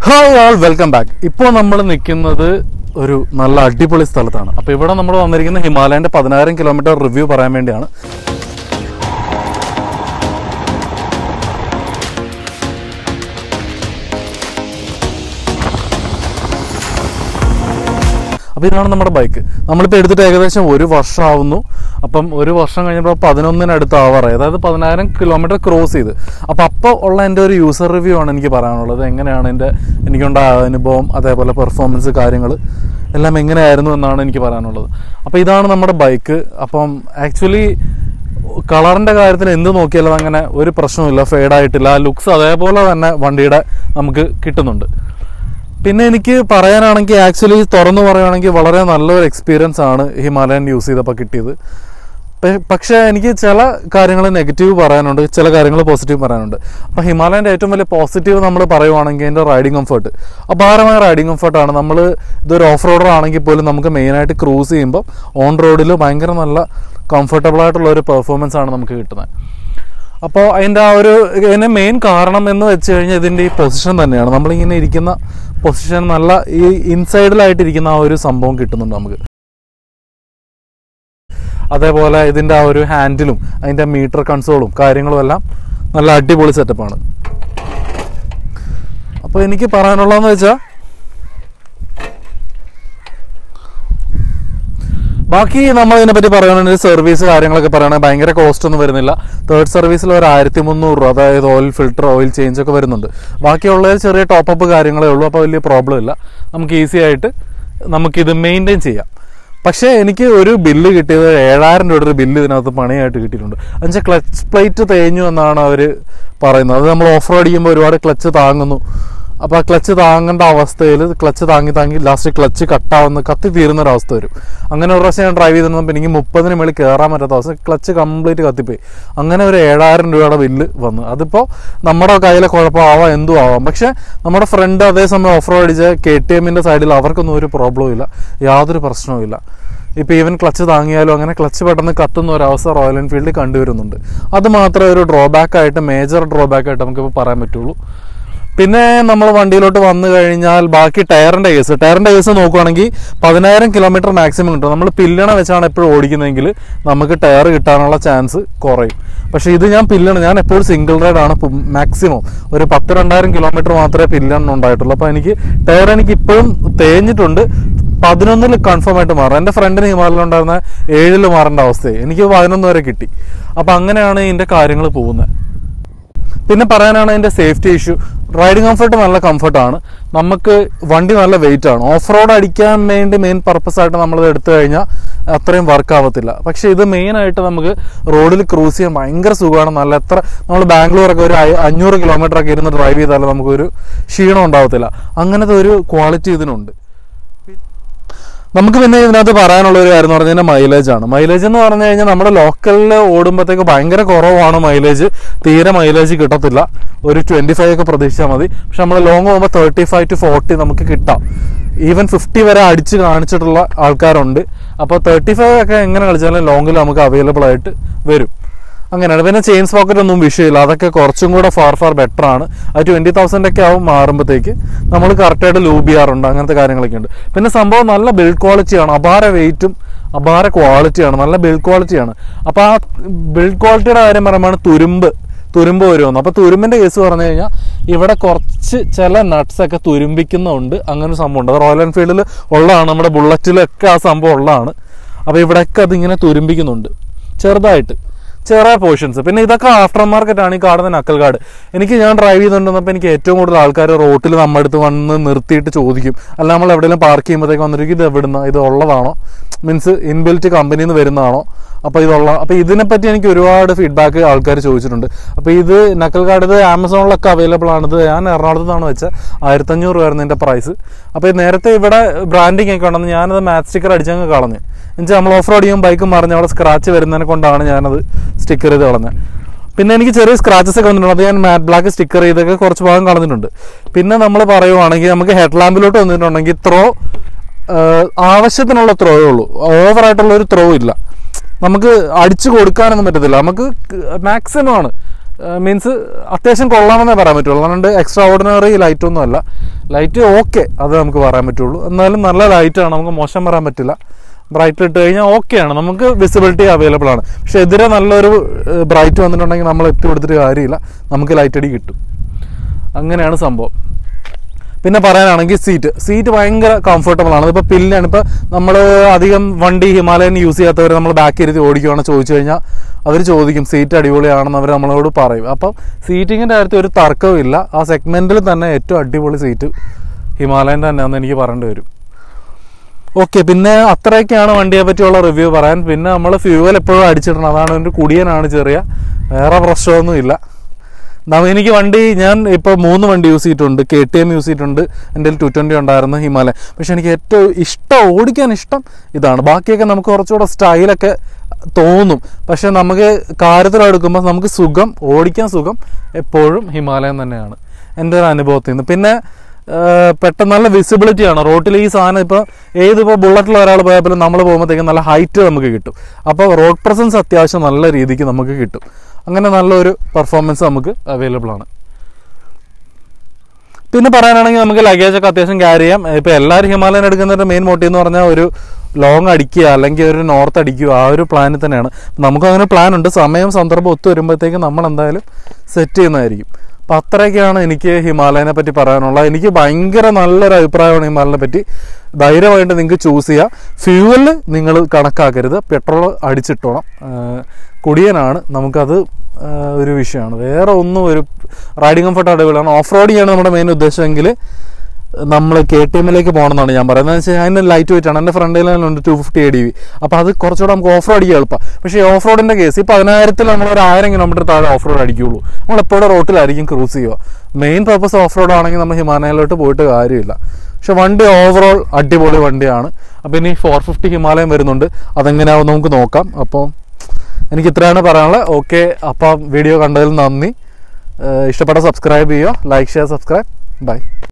hi ആൾ welcome back ഇപ്പോൾ നമ്മൾ നിൽക്കുന്നത് ഒരു നല്ല അടിപൊളി സ്ഥലത്താണ് അപ്പോൾ ഇവിടെ നമ്മൾ വന്നിരിക്കുന്ന ഹിമാലയൻ്റെ പതിനായിരം കിലോമീറ്റർ റിവ്യൂ പറയാൻ വേണ്ടിയാണ് അപ്പോൾ ഇതാണ് നമ്മുടെ ബൈക്ക് നമ്മളിപ്പോൾ എടുത്തിട്ട് ഏകദേശം ഒരു വർഷമാവുന്നു അപ്പം ഒരു വർഷം കഴിഞ്ഞപ്പോൾ പതിനൊന്നിനടുത്ത് ആവാറായി അതായത് പതിനായിരം കിലോമീറ്റർ ക്രോസ് ചെയ്ത് അപ്പോൾ അപ്പോൾ ഉള്ള എൻ്റെ ഒരു യൂസർ റിവ്യൂ ആണ് എനിക്ക് പറയാനുള്ളത് എങ്ങനെയാണ് എൻ്റെ എനിക്കുണ്ടായ അനുഭവം അതേപോലെ പെർഫോമൻസ് കാര്യങ്ങൾ എല്ലാം എങ്ങനെയായിരുന്നു എന്നാണ് എനിക്ക് പറയാനുള്ളത് അപ്പോൾ ഇതാണ് നമ്മുടെ ബൈക്ക് അപ്പം ആക്ച്വലി കളറിൻ്റെ കാര്യത്തിൽ എന്ത് നോക്കിയാലും അങ്ങനെ ഒരു പ്രശ്നമില്ല ഫെയ്ഡായിട്ടില്ല ലുക്സ് അതേപോലെ തന്നെ വണ്ടിയുടെ നമുക്ക് കിട്ടുന്നുണ്ട് പിന്നെ എനിക്ക് പറയാനാണെങ്കിൽ ആക്ച്വലി തുറന്നു പറയുകയാണെങ്കിൽ വളരെ നല്ലൊരു എക്സ്പീരിയൻസ് ആണ് ഹിമാലയൻ യൂസ് ചെയ്തപ്പോൾ കിട്ടിയത് പ- പക്ഷേ എനിക്ക് ചില കാര്യങ്ങൾ നെഗറ്റീവ് പറയാനുണ്ട് ചില കാര്യങ്ങൾ പോസിറ്റീവ് പറയാനുണ്ട് അപ്പോൾ ഹിമാലയൻ്റെ ഏറ്റവും വലിയ പോസിറ്റീവ് നമ്മൾ പറയുവാണെങ്കിൽ എൻ്റെ റൈഡിങ് കംഫർട്ട് അപാരമായ റൈഡിങ് കംഫർട്ടാണ് നമ്മൾ ഇതൊരു ഓഫ് റോഡർ ആണെങ്കിൽ പോലും നമുക്ക് മെയിനായിട്ട് ക്രൂസ് ചെയ്യുമ്പോൾ ഓൺ റോഡിൽ ഭയങ്കര നല്ല കംഫർട്ടബിൾ ആയിട്ടുള്ള ഒരു പെർഫോമൻസ് ആണ് നമുക്ക് കിട്ടുന്നത് അപ്പോൾ അതിൻ്റെ ആ ഒരു ഇതിൻ്റെ മെയിൻ കാരണം എന്ന് വെച്ച് കഴിഞ്ഞാൽ ഇതിൻ്റെ ഈ പൊസിഷൻ തന്നെയാണ് നമ്മളിങ്ങനെ ഇരിക്കുന്ന പൊസിഷൻ നല്ല ഈ ഇൻസൈഡിലായിട്ടിരിക്കുന്ന ആ ഒരു സംഭവം കിട്ടുന്നുണ്ട് നമുക്ക് അതേപോലെ ഇതിൻ്റെ ആ ഒരു ഹാൻഡിലും അതിൻ്റെ മീറ്റർ കൺസോളും കാര്യങ്ങളും എല്ലാം നല്ല അടിപൊളി സെറ്റപ്പാണ് അപ്പോൾ എനിക്ക് പറയാനുള്ളതെന്ന് വെച്ചാൽ ബാക്കി നമ്മൾ ഇതിനെപ്പറ്റി പറയുകയാണെങ്കിൽ സർവീസ് കാര്യങ്ങളൊക്കെ പറയുകയാണെങ്കിൽ ഭയങ്കര കോസ്റ്റ് ഒന്നും വരുന്നില്ല തേർഡ് സർവീസിൽ ഒരു ആയിരത്തി മുന്നൂറ് രൂപ അതായത് ഓയിൽ ഫിൽറ്റർ ഓയിൽ ചേഞ്ച് ഒക്കെ വരുന്നുണ്ട് ബാക്കിയുള്ളതിൽ ചെറിയ ടോപ്പപ്പ് കാര്യങ്ങളേ ഉള്ളൂ അപ്പോൾ വലിയ പ്രോബ്ലം ഇല്ല നമുക്ക് ഈസി ആയിട്ട് നമുക്കിത് മെയിൻറ്റെയിൻ ചെയ്യാം പക്ഷേ എനിക്ക് ഒരു ബില്ല് കിട്ടിയത് ഏഴായിരം രൂപയുടെ ഒരു ബില്ല് ഇതിനകത്ത് പണിയായിട്ട് കിട്ടിയിട്ടുണ്ട് എന്നുവെച്ചാൽ ക്ലച്ച് പ്ലേറ്റ് തേഞ്ഞു എന്നാണ് അവർ പറയുന്നത് അത് നമ്മൾ ഓഫ് റോഡ് ചെയ്യുമ്പോൾ ഒരുപാട് ക്ലച്ച് താങ്ങുന്നു അപ്പോൾ ആ ക്ലച്ച് താങ്ങേണ്ട അവസ്ഥയിൽ ക്ലച്ച് താങ്ങി താങ്ങി ലാസ്റ്റ് ക്ലച്ച് കട്ടാവുന്ന കത്തി തീരുന്ന ഒരു അവസ്ഥ വരും അങ്ങനെ ഒരു പ്രാവശ്യം ഞാൻ ഡ്രൈവ് ചെയ്തിരുന്നപ്പോൾ എനിക്ക് മുപ്പതിന് മേളിൽ കയറാൻ പറ്റാത്ത അവസ്ഥ ക്ലച്ച് കംപ്ലീറ്റ് കത്തിപ്പോയി അങ്ങനെ ഒരു ഏഴായിരം രൂപയുടെ ബില്ല് വന്നു അതിപ്പോൾ നമ്മുടെ കയ്യിലെ കുഴപ്പമാവാം എന്തും ആവാം പക്ഷേ നമ്മുടെ ഫ്രണ്ട് അതേസമയം ഓഫ് റോഡ് അടിച്ച കെ ടി എമ്മിൻ്റെ സൈഡിൽ അവർക്കൊന്നും ഒരു പ്രോബ്ലവും ഇല്ല യാതൊരു പ്രശ്നവും ഇല്ല ഇപ്പോൾ ഈവൻ ക്ലച്ച് താങ്ങിയാലും അങ്ങനെ ക്ലച്ച് പെട്ടെന്ന് കത്തുന്ന ഒരു അവസ്ഥ റോയൽ എൻഫീൽഡിൽ കണ്ടുവരുന്നുണ്ട് അത് മാത്രമേ ഒരു ഡ്രോബാക്ക് ആയിട്ട് മേജർ ഡ്രോബാക്ക് ആയിട്ട് നമുക്കിപ്പോൾ പറയാൻ പറ്റുള്ളൂ പിന്നെ നമ്മൾ വണ്ടിയിലോട്ട് വന്നു കഴിഞ്ഞാൽ ബാക്കി ടയറിൻ്റെ കേസ് ടയറിൻ്റെ കേസ് നോക്കുവാണെങ്കിൽ പതിനായിരം കിലോമീറ്റർ മാക്സിമം കിട്ടും നമ്മൾ പില്ലണ വെച്ചാണ് എപ്പോഴും ഓടിക്കുന്നതെങ്കിൽ നമുക്ക് ടയർ കിട്ടാനുള്ള ചാൻസ് കുറയും പക്ഷേ ഇത് ഞാൻ പില്ലണ ഞാൻ എപ്പോഴും സിംഗിൾ റൈഡ് ആണ് മാക്സിമം ഒരു പത്ത് രണ്ടായിരം കിലോമീറ്റർ മാത്രമേ പില്ലൺ ഉണ്ടായിട്ടുള്ളൂ അപ്പോൾ എനിക്ക് ടയർ എനിക്ക് ഇപ്പോഴും തേഞ്ഞിട്ടുണ്ട് പതിനൊന്നിൽ കൺഫേം ആയിട്ട് മാറും എൻ്റെ ഫ്രണ്ടിന് ഹിമാലയം ഉണ്ടായിരുന്ന ഏഴിൽ മാറേണ്ട അവസ്ഥയായി എനിക്ക് പതിനൊന്ന് വരെ കിട്ടി അപ്പോൾ അങ്ങനെയാണ് ഇതിൻ്റെ കാര്യങ്ങൾ പോകുന്നത് പിന്നെ പറയാനാണ് അതിൻ്റെ സേഫ്റ്റി ഇഷ്യൂ റൈഡിങ് കംഫർട്ട് നല്ല കംഫർട്ടാണ് നമുക്ക് വണ്ടി നല്ല വെയിറ്റ് ആണ് ഓഫ് റോഡ് അടിക്കാൻ വേണ്ടി മെയിൻ പർപ്പസ് ആയിട്ട് നമ്മളിത് എടുത്തു കഴിഞ്ഞാൽ അത്രയും വർക്ക് ആവത്തില്ല പക്ഷേ ഇത് മെയിൻ ആയിട്ട് നമുക്ക് റോഡിൽ ക്രൂസ് ചെയ്യാൻ ഭയങ്കര സുഖമാണ് നല്ല എത്ര നമ്മൾ ബാംഗ്ലൂരൊക്കെ ഒരു അയ- അഞ്ഞൂറ് കിലോമീറ്റർ ഒക്കെ ഇരുന്ന് ഡ്രൈവ് ചെയ്താലും നമുക്കൊരു ക്ഷീണം ഉണ്ടാവത്തില്ല അങ്ങനത്തെ ഒരു ക്വാളിറ്റി ഇതിനുണ്ട് നമുക്ക് പിന്നെ ഇതിനകത്ത് പറയാനുള്ള ഒരു കാര്യം എന്ന് പറഞ്ഞു കഴിഞ്ഞാൽ മൈലേജ് ആണ് മൈലേജ് എന്ന് പറഞ്ഞു കഴിഞ്ഞാൽ നമ്മുടെ ലോക്കലിൽ ഓടുമ്പോഴത്തേക്ക് ഭയങ്കര കുറവാണ് മൈലേജ് തീരെ മൈലേജ് കിട്ടത്തില്ല ഒരു ട്വൻറ്റി ഫൈവ് ഒക്കെ പ്രതീക്ഷിച്ചാൽ മതി പക്ഷെ നമ്മൾ ലോങ് പോകുമ്പോൾ തേർട്ടി ഫൈവ് ടു ഫോർട്ടി നമുക്ക് കിട്ടാം ഈവൻ ഫിഫ്റ്റി വരെ അടിച്ച് കാണിച്ചിട്ടുള്ള ആൾക്കാരുണ്ട് അപ്പോൾ തേർട്ടി ഫൈവ് ഒക്കെ എങ്ങനെ കളിച്ചാലും ലോങ്ങിൽ നമുക്ക് അവൈലബിൾ ആയിട്ട് വരും അങ്ങനെയാണ് പിന്നെ ചെയിൻ പോക്കറ്റ് ഒന്നും വിഷയമില്ല അതൊക്കെ കുറച്ചും കൂടെ ഫാർ ഫാർ ബെറ്റർ ആണ് അത് ട്വൻറ്റി തൗസൻഡ് ഒക്കെ ആവും മാറുമ്പോഴത്തേക്ക് നമ്മൾ കറക്റ്റായിട്ട് ലൂബ് ചെയ്യാറുണ്ട് അങ്ങനത്തെ കാര്യങ്ങളൊക്കെ ഉണ്ട് പിന്നെ സംഭവം നല്ല ബിൽഡ് ക്വാളിറ്റിയാണ് അപാര വെയിറ്റും അപാര ക്വാളിറ്റിയാണ് നല്ല ബിൽഡ് ക്വാളിറ്റിയാണ് അപ്പോൾ ആ ബിൽഡ് ക്വാളിറ്റിയുടെ കാര്യം പറയുമ്പോൾ തുരുമ്പ് തുരുമ്പ് വരുമെന്ന് അപ്പോൾ തുരുമ്പിൻ്റെ കേസ് പറഞ്ഞു കഴിഞ്ഞാൽ ഇവിടെ കുറച്ച് ചില നട്ട്സ് ഒക്കെ തുരുമ്പിക്കുന്നുണ്ട് അങ്ങനെ ഒരു സംഭവം ഉണ്ട് അത് റോയൽ എൻഫീൽഡിൽ ഉള്ളതാണ് നമ്മുടെ ബുള്ളറ്റിലൊക്കെ ആ സംഭവം ഉള്ളതാണ് അപ്പോൾ ഇവിടെയൊക്കെ അതിങ്ങനെ തുരുമ്പിക്കുന്നുണ്ട് ചെറുതായിട്ട് ചെറിയ പോർഷൻസ് പിന്നെ ഇതൊക്കെ ആഫ്റ്റർ മാർക്കറ്റ് ആണ് ഈ കാണുന്ന നക്കൽ കാർഡ് എനിക്ക് ഞാൻ ഡ്രൈവ് ചെയ്തുകൊണ്ടിരുന്നപ്പോൾ എനിക്ക് ഏറ്റവും കൂടുതൽ ആൾക്കാർ റോട്ടിൽ നമ്മുടെ അടുത്ത് വന്ന് നിർത്തിയിട്ട് ചോദിക്കും അല്ല നമ്മൾ എവിടെയെങ്കിലും പാർക്ക് ചെയ്യുമ്പോഴത്തേക്ക് വന്നിരിക്കും ഇത് എവിടുന്ന ഇത് ഉള്ളതാണോ മീൻസ് ഇൻബിൽറ്റ് കമ്പനിയിൽ നിന്ന് വരുന്നതാണോ അപ്പോൾ ഇതുള്ള അപ്പോൾ ഇതിനെപ്പറ്റി എനിക്ക് ഒരുപാട് ഫീഡ്ബാക്ക് ആൾക്കാർ ചോദിച്ചിട്ടുണ്ട് അപ്പോൾ ഇത് നക്കൽ കാർഡ് ഇത് ആമസോണിലൊക്കെ അവൈലബിൾ ആണിത് ഞാൻ എറണാകുളത്ത് നിന്നാണ് വെച്ചാൽ ആയിരത്തഞ്ഞൂറ് രൂപയായിരുന്നു ഇതിൻ്റെ പ്രൈസ് അപ്പോൾ ഇത് നേരത്തെ ഇവിടെ ബ്രാൻഡിങ് ഒക്കെ ഉണ്ടെന്ന് ഞാനത് മാറ്റ് സ്റ്റിക്കർ അടിച്ചങ്ങ് കളഞ്ഞു എന്നുവെച്ചാൽ നമ്മൾ ഓഫ് റോഡ് ചെയ്യുമ്പോൾ ബൈക്ക് മറിഞ്ഞ് അവിടെ സ്ക്രാച്ച് വരുന്നതിനെ കൊണ്ടാണ് ഞാനത് സ്റ്റിക്കർ ചെയ്ത് കളഞ്ഞത് പിന്നെ എനിക്ക് ചെറിയ സ്ക്രാച്ചസ് ഒക്കെ വന്നിട്ടുണ്ട് അത് ഞാൻ മാറ്റ് ബ്ലാക്ക് സ്റ്റിക്കർ ചെയ്തൊക്കെ കുറച്ച് ഭാഗം കളഞ്ഞിട്ടുണ്ട് പിന്നെ നമ്മൾ പറയുവാണെങ്കിൽ നമുക്ക് ഹെഡ് ലാമ്പിലോട്ട് വന്നിട്ടുണ്ടെങ്കിൽ ത്രോ ആവശ്യത്തിനുള്ള ത്രോയേ ഉള്ളൂ ഓവറായിട്ടുള്ള ഒരു ത്രോ ഇല്ല നമുക്ക് അടിച്ചു കൊടുക്കാനൊന്നും പറ്റത്തില്ല നമുക്ക് മാക്സിമം ആണ് മീൻസ് അത്യാവശ്യം കൊള്ളാമെന്നേ പറയാൻ പറ്റുള്ളൂ അതുകൊണ്ട് എക്സ്ട്രാ ഓർഡിനറി ലൈറ്റ് ഒന്നും അല്ല ലൈറ്റ് ഓക്കെ അത് നമുക്ക് പറയാൻ പറ്റുള്ളൂ എന്നാലും നല്ല ലൈറ്റാണ് നമുക്ക് മോശം പറയാൻ പറ്റില്ല ബ്രൈറ്റ് ഇട്ട് കഴിഞ്ഞാൽ ഓക്കെയാണ് നമുക്ക് വിസിബിലിറ്റി അവൈലബിൾ ആണ് പക്ഷെ എതിരെ നല്ലൊരു ബ്രൈറ്റ് വന്നിട്ടുണ്ടെങ്കിൽ നമ്മൾ എത്തി കൊടുത്തിട്ട് കാര്യമില്ല നമുക്ക് ലൈറ്റ് അടി കിട്ടും അങ്ങനെയാണ് സംഭവം പിന്നെ പറയാനാണെങ്കിൽ സീറ്റ് സീറ്റ് ഭയങ്കര കംഫർട്ടബിൾ ആണ് ഇപ്പോൾ പില്ലാണ് ഇപ്പോൾ നമ്മൾ അധികം വണ്ടി ഹിമാലയൻ യൂസ് ചെയ്യാത്തവർ നമ്മൾ ബാക്ക് ഇരുത്തി ഓടിക്കുകയാണെന്ന് ചോദിച്ചു കഴിഞ്ഞാൽ അവർ ചോദിക്കും സീറ്റ് അടിപൊളിയാണെന്ന് അവർ നമ്മളോട് പറയും അപ്പം സീറ്റിങ്ങിൻ്റെ കാര്യത്തിൽ ഒരു തർക്കവും ഇല്ല ആ സെഗ്മെൻറ്റിൽ തന്നെ ഏറ്റവും അടിപൊളി സീറ്റ് ഹിമാലയൻ തന്നെയാണെന്ന് എനിക്ക് പറയേണ്ടി വരും ഓക്കെ പിന്നെ അത്രയൊക്കെയാണ് വണ്ടിയെ പറ്റിയുള്ള റിവ്യൂ പറയാൻ പിന്നെ നമ്മൾ ഫ്യൂവൽ എപ്പോഴും അടിച്ചിടണം അതാണ് ഒരു കുടിയനാണ് ചെറിയ വേറെ പ്രശ്നമൊന്നും ഇല്ല നമ്മ- എനിക്ക് വണ്ടി ഞാൻ ഇപ്പോൾ മൂന്ന് വണ്ടി യൂസ് ചെയ്തിട്ടുണ്ട് കെ ടി എം യൂസ് ചെയ്തിട്ടുണ്ട് എൻ്റെ ടു ട്വൻറ്റി ഉണ്ടായിരുന്നു ഹിമാലയൻ പക്ഷെ എനിക്ക് ഏറ്റവും ഇഷ്ടം ഓടിക്കാൻ ഇഷ്ടം ഇതാണ് ബാക്കിയൊക്കെ നമുക്ക് കുറച്ചുകൂടെ സ്റ്റൈലൊക്കെ തോന്നും പക്ഷെ നമുക്ക് കാര്യത്തിലെടുക്കുമ്പോൾ നമുക്ക് സുഖം ഓടിക്കാൻ സുഖം എപ്പോഴും ഹിമാലയൻ തന്നെയാണ് എൻ്റെ ഒരു അനുഭവത്തിൽ നിന്ന് പിന്നെ ഏഹ് പെട്ടെന്ന് നല്ല വിസിബിലിറ്റി ആണ് റോട്ടിൽ ഈ സാധനം ഇപ്പോൾ ഏതിപ്പോൾ ബുള്ളറ്റിൽ ഒരാൾ പോയപ്പോഴും നമ്മൾ പോകുമ്പോഴത്തേക്കും നല്ല ഹൈറ്റ് നമുക്ക് കിട്ടും അപ്പോൾ റോഡ് പ്രസൻസ് അത്യാവശ്യം നല്ല രീതിക്ക് നമുക്ക് കിട്ടും അങ്ങനെ നല്ലൊരു പെർഫോമൻസ് നമുക്ക് അവൈലബിൾ ആണ് പിന്നെ പറയാനാണെങ്കിൽ നമുക്ക് ലഗേജ് ഒക്കെ അത്യാവശ്യം ക്യാരി ചെയ്യാം ഇപ്പോൾ എല്ലാവരും ഹിമാലയൻ എടുക്കുന്നതിൻ്റെ മെയിൻ മോട്ടീവ് എന്ന് പറഞ്ഞാൽ ഒരു ലോങ് അടിക്കുക അല്ലെങ്കിൽ ഒരു നോർത്ത് അടിക്കുക ആ ഒരു പ്ലാനിൽ തന്നെയാണ് നമുക്ക് അങ്ങനെ പ്ലാൻ ഉണ്ട് സമയം സന്ദർഭം ഒത്തു വരുമ്പോഴത്തേക്കും നമ്മൾ എന്തായാലും സെറ്റ് ചെയ്യുന്നതായിരിക്കും അപ്പം അത്രയൊക്കെയാണ് എനിക്ക് ഹിമാലയനെ പറ്റി പറയാനുള്ളത് എനിക്ക് ഭയങ്കര നല്ലൊരു അഭിപ്രായമാണ് ഹിമാലയനെ പറ്റി ധൈര്യമായിട്ട് നിങ്ങൾക്ക് ചൂസ് ചെയ്യാം ഫ്യൂവല് നിങ്ങൾ കണക്കാക്കരുത് പെട്രോൾ അടിച്ചിട്ടോണം ആഹ് കുടിയനാണ് നമുക്കത് ആഹ് ഒരു വിഷയമാണ് വേറെ ഒന്നും ഒരു റൈഡിങ് കംഫർട്ട് അടിപൊളിയാണ് ഓഫ് റോഡിംഗ് ആണ് നമ്മുടെ മെയിൻ ഉദ്ദേശമെങ്കിൽ നമ്മൾ കെ ടി എമ്മിലേക്ക് പോകണമെന്നാണ് ഞാൻ പറയുന്നത് എന്ന് വെച്ചാൽ അതിന് ലൈറ്റ് വെയിറ്റ് ആണ് എൻ്റെ ഫ്രണ്ടിലുണ്ട് two fifty A D V അപ്പോൾ അത് കുറച്ചുകൂടെ നമുക്ക് ഓഫ് റോഡ് അടിക്കാൻ എളുപ്പം പക്ഷേ ഓഫ് റോഡിൻ്റെ കേസ് ഈ പതിനായിരത്തിൽ നമ്മൾ ഒരു ആയിരം കിലോമീറ്റർ താഴെ ഓഫ് റോഡ് അടിക്കുകയുള്ളൂ നമ്മൾ എപ്പോഴും റോട്ടിലായിരിക്കും ക്രൂസ് ചെയ്യുക മെയിൻ പർപ്പസ് ഓഫ് റോഡ് ആണെങ്കിൽ നമ്മൾ ഹിമാലയയിലോട്ട് പോയിട്ട് കാര്യമില്ല പക്ഷെ വണ്ടി ഓവറോൾ അടിപൊളി വണ്ടിയാണ് അപ്പോൾ ഇനി ഫോർ ഫിഫ്റ്റി ഹിമാലയം വരുന്നുണ്ട് അതെങ്ങനെയാവും നമുക്ക് നോക്കാം അപ്പോൾ എനിക്ക് ഇത്രയാണ് പറയാനുള്ളത് ഓക്കെ അപ്പം വീഡിയോ കണ്ടതിൽ നന്ദി ഏഹ് ഇഷ്ടപ്പെട്ട സബ്സ്ക്രൈബ് ചെയ്യുക ലൈക്ക് ഷെയർ സബ്സ്ക്രൈബ് ബൈ